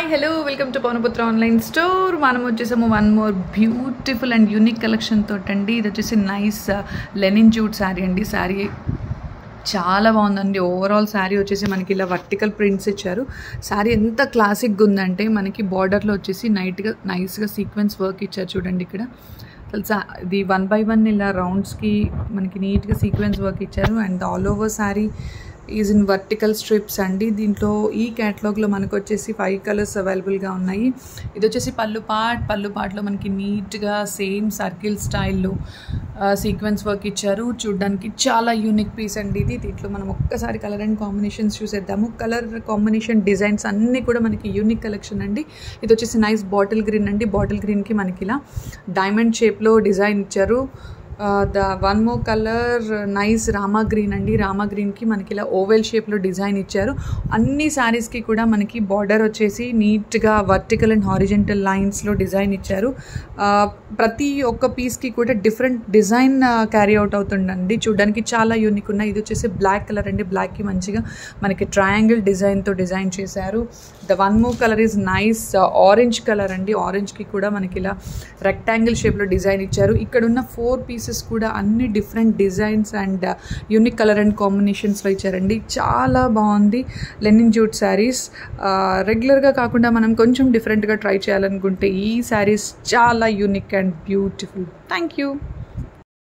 hello welcome to Pavanaputra online store మనం వచ్చేసాము one more beautiful and unique collection తోటండి ఇది వచ్చేసి నైస్ లెనిన్ జూట్ శారీ అండి శారీ చాలా బాగుందండి ఓవరాల్ శారీ వచ్చేసి మనకి ఇలా వర్టికల్ ప్రింట్స్ ఇచ్చారు శారీ ఎంత క్లాసిక్గా ఉందంటే మనకి బార్డర్లో వచ్చేసి నైట్గా నైస్గా సీక్వెన్స్ వర్క్ ఇచ్చారు చూడండి ఇక్కడ తెలుసా ఇది వన్ బై వన్ ఇలా రౌండ్స్కి మనకి నీట్గా సీక్వెన్స్ వర్క్ ఇచ్చారు and all over sari is in vertical strips అండి దీంట్లో ఈ క్యాటలాగ్లో మనకు వచ్చేసి ఫైవ్ కలర్స్ అవైలబుల్గా ఉన్నాయి ఇది వచ్చేసి పళ్ళు పాట్ పళ్ళు పాట్లో మనకి నీట్గా సేమ్ సర్కిల్ స్టైల్లో సీక్వెన్స్ వర్క్ ఇచ్చారు చూడడానికి చాలా యూనిక్ పీస్ అండి ఇది దీంట్లో మనం ఒక్కసారి కలర్ అండ్ కాంబినేషన్స్ చూసేద్దాము కలర్ కాంబినేషన్ డిజైన్స్ అన్నీ కూడా మనకి యూనిక్ కలెక్షన్ అండి ఇది వచ్చేసి నైస్ బాటిల్ గ్రీన్ అండి బాటిల్ గ్రీన్కి మనకి ఇలా డైమండ్ షేప్లో డిజైన్ ఇచ్చారు the one more colour nice Rama green అండి రామా గ్రీన్కి మనకి ఇలా ఓవెల్ షేప్లో డిజైన్ ఇచ్చారు అన్ని శారీస్కి కూడా మనకి బార్డర్ వచ్చేసి నీట్గా వర్టికల్ అండ్ హారిజెంటల్ లైన్స్లో డిజైన్ ఇచ్చారు ప్రతి ఒక్క పీస్కి కూడా డిఫరెంట్ డిజైన్ క్యారీ అవుట్ అవుతుందండి చూడడానికి చాలా యూనిక్ ఉన్నాయి ఇది వచ్చేసి బ్లాక్ కలర్ అండి బ్లాక్కి మంచిగా మనకి ట్రయాంగిల్ డిజైన్తో డిజైన్ చేశారు the one more colour is nice orange colour అండి ఆరెంజ్కి కూడా మనకి ఇలా రెక్టాంగిల్ షేప్లో డిజైన్ ఇచ్చారు ఇక్కడ ఉన్న ఫోర్ పీసెస్ కూడా అన్ని different designs and unique colour and కాంబినేషన్స్లో ఇచ్చారండి చాలా బాగుంది లెనిన్ జూట్ శారీస్ రెగ్యులర్గా కాకుండా మనం కొంచెం డిఫరెంట్గా ట్రై చేయాలనుకుంటే ఈ శారీస్ చాలా unique and beautiful thank you